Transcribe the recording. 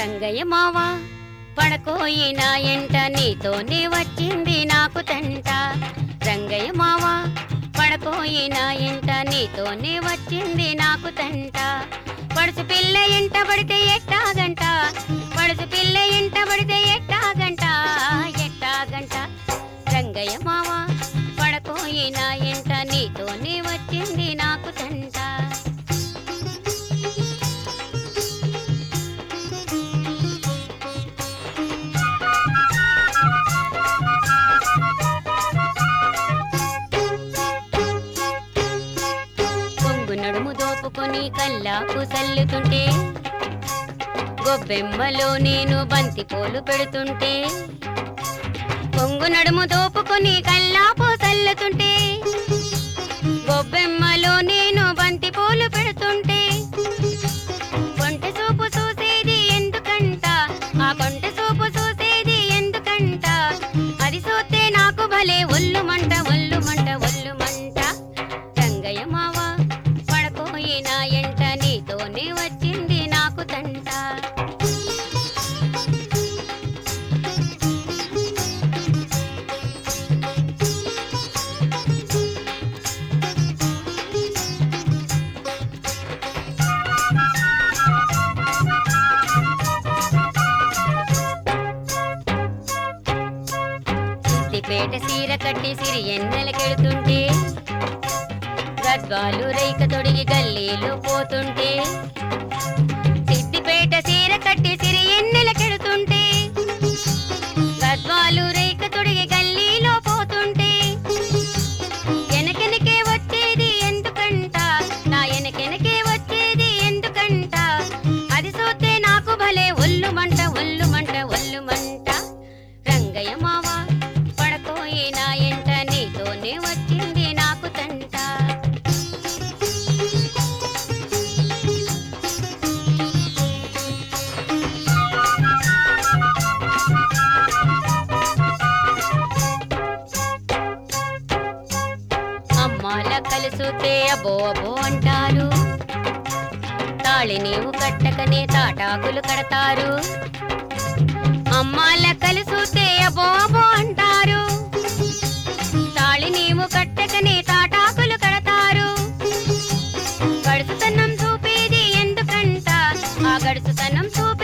రంగయ్య మావా పడకోయిన ఎంట నీతోనే వచ్చింది నాకు తంట రంగయ్య మావా పడకోయిన ఎంట నీతోనే వచ్చింది నాకు తంట పడుచు పిల్ల ఎంట పడితే ఎట్టాగంట పడుచు పిల్ల ఎంట పడితే ఎట్టాగంట ఎట్టాగంట రంగయ్య మావా పడకోయిన ఎంట నీతోనే వచ్చింది నాకు తంట కొంగు నడుము దోపుకొని కల్లాకు చల్లుతుంటే గొబ్బెమ్మలో నేను బంతి పూలు పెడుతుంటే కొంగు నడుము దోపుకొని కల్లాపు చల్లుతుంటే గొబ్బెమ్మలో నేను బంతి పూలు పెడుతుంటే కొంట చూపు చూసేది ఎందుకంట ఆ కొంట చూపు చూసేది ఎందుకంట అది చూస్తే నాకు భలే ఒళ్ళు మంట ఒళ్ళు మంట ఒళ్ళు మంట రంగయ్య మావా పడకోయిన ఎంట నీతోనే వచ్చింది నాకు తంట సిద్దిపేట సీర కట్టి సిరి ఎన్నెలకెడుతుంటే గద్వాలు రైక తొడిగి గల్లీలో పోతుంటే సిద్దిపేట సీర కట్టి సిరి ఎన్నెలకెడుతుంటే గద్వాలు రైక తొడిగి గల్లీలో పోతుంటే ఎనకెనకే వచ్చేది ఎందుకంట నా ఎనకెనకే వచ్చేది ఎందుకంట అది చూస్తే నాకు భలే ఒళ్ళు మంట ఒళ్ళు మంట ఒళ్ళు మంట రంగయ్య మావా పడకోయిన ఎంట నీతోనే వచ్చింది నాకు తంట అమ్మాల కలుసుతే అబో అబో అంటారు తాళి నీవు కట్టకనే తాటాకులు కడతారు అమ్మాల కలుసుతే అబో అబో అంటారు తాళి నీవు కట్టకనే తాటాకులు కడతారు గడుసుతనం చూపేది ఎందుకంట ఆ గడుసుతనం చూపేది